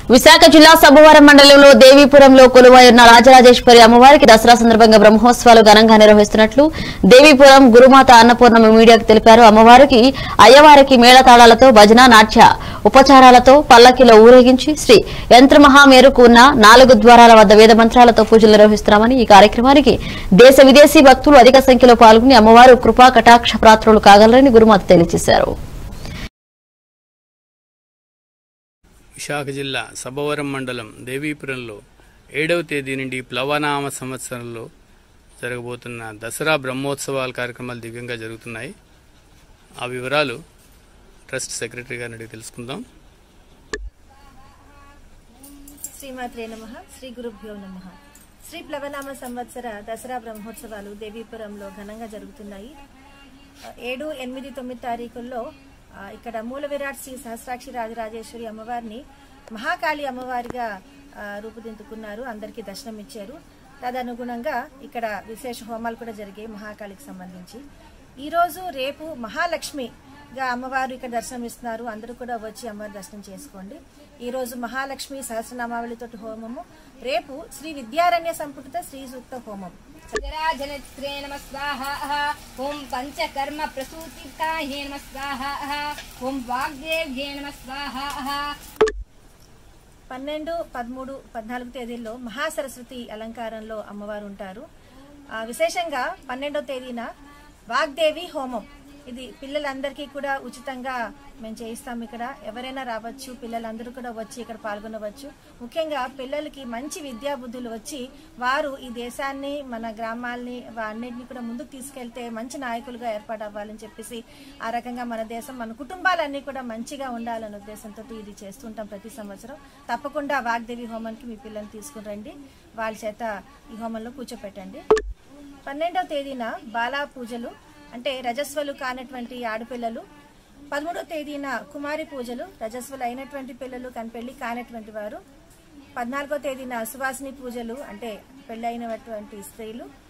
విశాఖ జిల్లా సబ్బవరం మండలంలో దేవీపురంలో కొలువై ఉన్న రాజరాజేశ్వరి అమ్మవారికి దసరా సందర్భంగా బ్రహ్మోత్సవాలు ఘనంగా నిర్వహిస్తున్నట్లు దేవీపురం గురుమాత అన్నపూర్ణమ మీడియాకు తెలిపారు అమ్మవారికి అయ్యవారికి మేళతాళాలతో భజన నాట్య ఉపచారాలతో పల్లకిలో ఊరేగించి శ్రీ యంత్రమహామేరుకు ఉన్న నాలుగు ద్వారాల వద్ద వేద మంత్రాలతో పూజలు నిర్వహిస్తున్నామని ఈ కార్యక్రమానికి దేశ విదేశీ భక్తులు అధిక సంఖ్యలో పాల్గొని అమ్మవారు కృపా కటాక్ష ప్రాత్రులు కాగలరని గురుమాత తెలియజేశారు విశాఖ జిల్లా సభవరం మండలం దేవీపురంలో ఏడవ తేదీ నుండి ప్లవనామ సంవత్సరంలో జరగబోతున్న దసరా బ్రహ్మోత్సవాల కార్యక్రమాలు దివ్యంగా జరుగుతున్నాయి ఆ వివరాలు ట్రస్ట్ సెక్రటరీ గారిని అడిగి తెలుసుకుందాం శ్రీమాత్రే నమ శ్రీ గురుభ్యో నమ శ్రీ ప్లవనామ సంవత్సర దసరా బ్రహ్మోత్సవాలు దేవీపురంలో ఘనంగా జరుగుతున్నాయి ఆ, ఏడు ఎనిమిది తొమ్మిది తారీఖుల్లో ఆ, ఇక్కడ మూల విరాట్ శ్రీ సహస్రాక్షి రాజరాజేశ్వరి అమ్మవారిని మహాకాళి అమ్మవారిగా ఆ, రూపుదిద్దుకున్నారు అందరికీ దర్శనం ఇచ్చారు తదనుగుణంగా ఇక్కడ విశేష హోమాలు కూడా జరిగాయి మహాకాళికి సంబంధించి ఈ రోజు రేపు మహాలక్ష్మిగా అమ్మవారు ఇక్కడ దర్శనం ఇస్తున్నారు అందరూ కూడా వచ్చి అమ్మవారి దర్శనం చేసుకోండి ఈ రోజు మహాలక్ష్మి సహస్రనామావళితో హోమము రేపు శ్రీ విద్యారణ్య సంపుటిత శ్రీ సూక్త హోమం జరాజనత్రే నమ స్వాహ ఓం పంచకర్మ ప్రసూతికాయే నమ స్వాహ ఓం వాగ్దేవ్యే నమ స్వాహ పన్నెండు పదమూడు పద్నాలుగు తేదీల్లో మహాసరస్వతి అలంకారంలో అమ్మవారు ఉంటారు ఆ, విశేషంగా పన్నెండో తేదీన వాగ్దేవి హోమం ఇది పిల్లలందరికీ కూడా ఉచితంగా మేము చేయిస్తాం ఇక్కడ ఎవరైనా రావచ్చు పిల్లలందరూ కూడా వచ్చి ఇక్కడ పాల్గొనవచ్చు ముఖ్యంగా పిల్లలకి మంచి విద్యా బుద్ధులు వచ్చి వారు ఈ దేశాన్ని మన గ్రామాల్ని వా- అన్నిటిని కూడా ముందుకు తీసుకెళ్తే మంచి నాయకులుగా ఏర్పాటవ్వాలని చెప్పేసి ఆ రకంగా మన దేశం మన కుటుంబాలన్నీ కూడా మంచిగా ఉండాలనే ఉద్దేశంతో ఇది చేస్తుంటాం ప్రతి సంవత్సరం తప్పకుండా వాగ్దేవి హోమానికి మీ పిల్లల్ని తీసుకుని రండి వాళ్ళ చేత ఈ హోమంలో కూర్చోపెట్టండి పన్నెండవ తేదీన బాలా పూజలు అంటే రజస్వలు కానటువంటి ఆడపిల్లలు పదమూడవ తేదీన కుమారి పూజలు రజస్వలు అయినటువంటి పిల్లలు కానీ పెళ్లి కానటువంటి వారు పద్నాలుగో తేదీన సువాసిని పూజలు అంటే పెళ్ళైనటువంటి స్త్రీలు